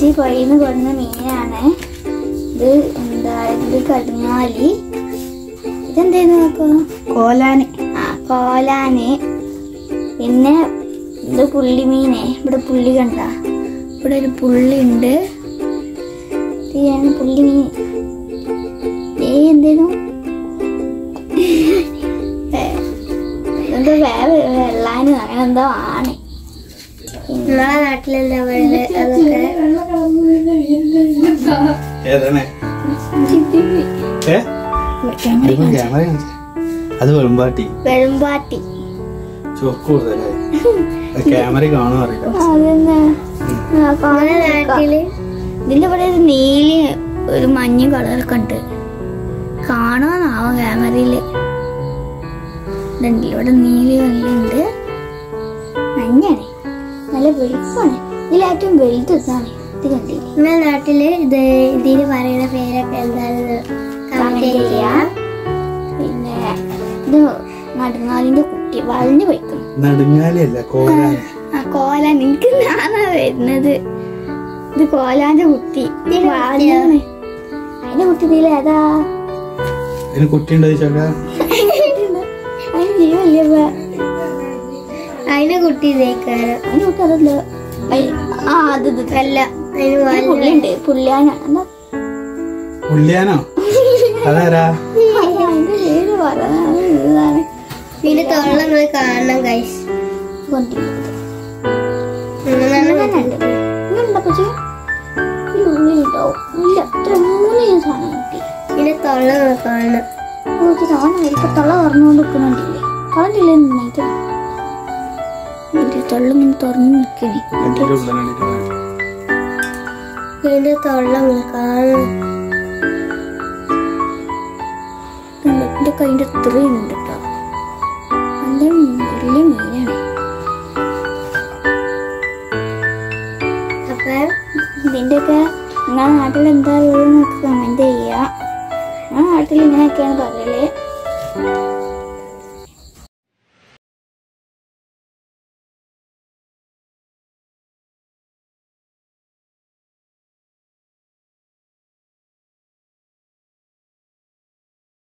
ചേച്ചി പൊഴിന്ന് കൊണ്ടുവന്ന മീനാണ് ഇത് എന്താ ഇത് കടുങ്ങാലി ഇതെന്തേന്ന് നോക്കോ കോലാന് ആ കോലാന് പിന്നെ ഇത് പുള്ളിമീനെ ഇവിടെ പുള്ളി കണ്ട ഇവിടെ ഒരു പുള്ളി ഉണ്ട് ഇതാണ് പുള്ളിമീൻ ഏ എന്തേനു എന്തോ വേറെ വെള്ളാനും അങ്ങനെ എന്തോ ആണ് നിങ്ങളെ നാട്ടിലെന്താ പറയുന്നത് അതൊക്കെ ഏതാണ് ഏ ഇതിപ്പോ ക്യാമറ കാണിച്ചേ. അത് വെളുമ്പാട്ടി വെളുമ്പാട്ടി ചുവക്ക് കൂടുതലായി ക്യാമറ കാണും അറിയില്ല അതെന്നാ ആ, കാണാൻ നിങ്ങളെ നാട്ടില് ഇതിന്റെ ഇവിടെ ഒരു നീല ഒരു മഞ്ഞ കളറൊക്കെ ഉണ്ട് കാണാനാവോ ക്യാമറയില് ഇതുണ്ട് ഇവിടെ നീല വെള്ളയുണ്ട് മഞ്ഞാണ് നല്ല വെളുപ്പാണ് ഇതിലേറ്റവും വലുത് ഇതാണ് ഇത് കണ്ടില്ലേ നിങ്ങളെ നാട്ടില് ഇത് ഇതിന് പറയുന്ന പേരൊക്കെ എന്താണെന്ന് കമന്റ് ചെയ്യാം പിന്നെ ഇത് നടുങ്ങാലിന്റെ കുട്ടി വളഞ്ഞു പോയിക്കുന്നു നടുങ്ങാലിയല്ല കോലാലി ആ കോലാൻ എനിക്ക് ഞാനാ വരുന്നത് ഇത് കോലാന്റെ കുട്ടി വളഞ്ഞാണ് അതിന്റെ കുട്ടി ഇതിലേതാ അതിന് കുട്ടിയുണ്ടോ ചോദിച്ചാ അതിന് ജീവല്ലേ അതിന് കുട്ടി ഇതേക്കാരം അതിന് കുട്ടി അതല്ല അയ്- ആ അത് ഇത് അല്ല അതിന് ഒരു വല്ല പുള്ളിയുണ്ട് പുള്ളിയാന എന്താ ഉള്ളിയാനോ അതാരാ അതിന്റെ പേര് പറഞ്ഞാണ് ഇതാണ് ഇതിന്റെ തൊള്ള നിങ്ങൾ കാണണം കൈസ് കൊണ്ടിരിക്കുന്നത് നിങ്ങളാണ് ഇങ്ങനെയുണ്ട് ഇങ്ങനെയുണ്ടോ പക്ഷേ ഈ ഉള്ളിലുണ്ടാവും ഇല്ല ഇത്ര മൂന്ന് ഞാൻ സാധനം കിട്ടി ഇതിന്റെ തൊള്ള നിങ്ങൾ കാണണം ഓ ഇത് തോന്നെ വലിപ്പം തൊള്ള തുറന്നുകൊണ്ട് നിൽക്കുന്നുണ്ടില്ലേ തുറന്നില്ലേ നന്നായിട്ട് ഇത് തൊള്ള ഇങ്ങനെ തുറന്നു നിൽക്കണേ അതിന്റെ ഉള്ളിലാണ് ഇതിന്റെ തൊള്ള നിങ്ങൾ കാണണം എന്റെ കൈൻ്റെ അത്രയും ഉണ്ട് കേട്ടോ നല്ല വലിയ മീനാണ് അപ്പൊ ഇതിൻ്റെയൊക്കെ നിങ്ങളുടെ നാട്ടിൽ എന്താ ഉള്ളത് എന്നൊക്കെ കമൻറ്റ് ചെയ്യുക ഞങ്ങളുടെ നാട്ടിൽ ഇങ്ങനെയൊക്കെയാണ് പറയല്